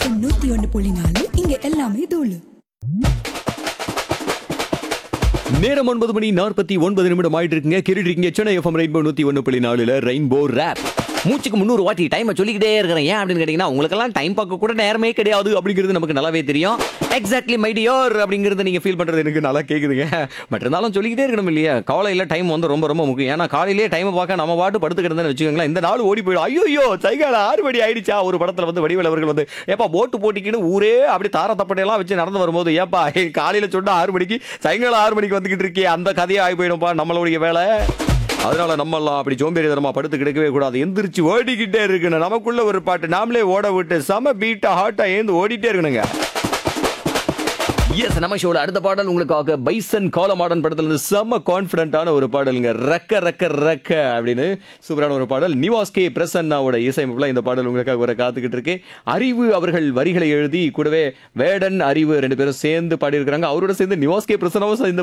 தொண்ணூத்தி ஒன்னு புள்ளி நாலு இங்க எல்லாமே தூளு நேரம் ஒன்பது மணி நாற்பத்தி ஒன்பது நிமிடம் ஆயிட்டு இருக்குங்க கேட்டுட்டு இருக்கீங்க சென்னை எஃப்எம் ரெயின்போ நூத்தி ஒன்று புள்ளி நாலுல ரெயின்போ ரேப் மூச்சுக்கு முந்நூறு வாட்டி டைமை சொல்லிக்கிட்டே இருக்கிறேன் ஏன் அப்படின்னு கேட்டீங்கன்னா உங்களுக்கெல்லாம் டைம் பார்க்க கூட நேரமே கிடையாது அப்படிங்கிறது நமக்கு நல்லாவே தெரியும் எக்ஸாக்ட்லி மை டியோர் அப்படிங்கிறத நீங்க ஃபீல் பண்றது எனக்கு நல்லா கேக்குதுங்க பட் இருந்தாலும் சொல்லிக்கிட்டே இருக்கணும் இல்லையா காலையில டைம் வந்து ரொம்ப ரொம்ப முக்கியம் ஏன்னா காலையிலேயே டைம் பார்க்க நம்ம பாட்டு படுத்துக்கிறதுன்னு வச்சுக்கோங்களேன் இந்த நாள் ஓடி போயிடும் ஐயோ ஐயோ சைகால ஆறு மணி ஆயிடுச்சா ஒரு படத்துல வந்து வடிவேல் அவர்கள் வந்து ஏப்பா போட்டு போட்டிக்கின்னு ஊரே அப்படி தார தப்பட்டையெல்லாம் வச்சு நடந்து வரும்போது ஏப்பா காலையில சொன்னா ஆறு மணிக்கு சாயங்காலம் ஆறு மணிக்கு வந்துகிட்டு இருக்கே அந்த கதையே ஆகி போயிடும்பா நம்மளுடைய வேலை அதனால நம்ம எல்லாம் அப்படி சோம்பேறிதனமா படுத்து கிடக்கவே கூடாது எந்திரிச்சு ஓடிக்கிட்டே இருக்கணும் நமக்குள்ள ஒரு பாட்டு நாமளே ஓட விட்டு செம பீட்டா ஹாட்டா ஏந்து ஓடிட்டே இருக்கணுங்க எஸ் நம்ம ஷோல அடுத்த பாடல் உங்களுக்காக பைசன் காலமாடன் படத்துல இருந்து செம்ம கான்பிடண்டான ஒரு பாடலுங்க ரக்க ரக்க ரக்க அப்படின்னு சூப்பரான ஒரு பாடல் நிவாஸ் கே பிரசன்னாவோட இசையமைப்புல இந்த பாடல் உங்களுக்காக வர காத்துக்கிட்டு இருக்கு அறிவு அவர்கள் வரிகளை எழுதி கூடவே வேடன் அறிவு ரெண்டு பேரும் சேர்ந்து பாடியிருக்கிறாங்க அவரோட சேர்ந்து நிவாஸ் கே பிரசன்னாவும் இந்த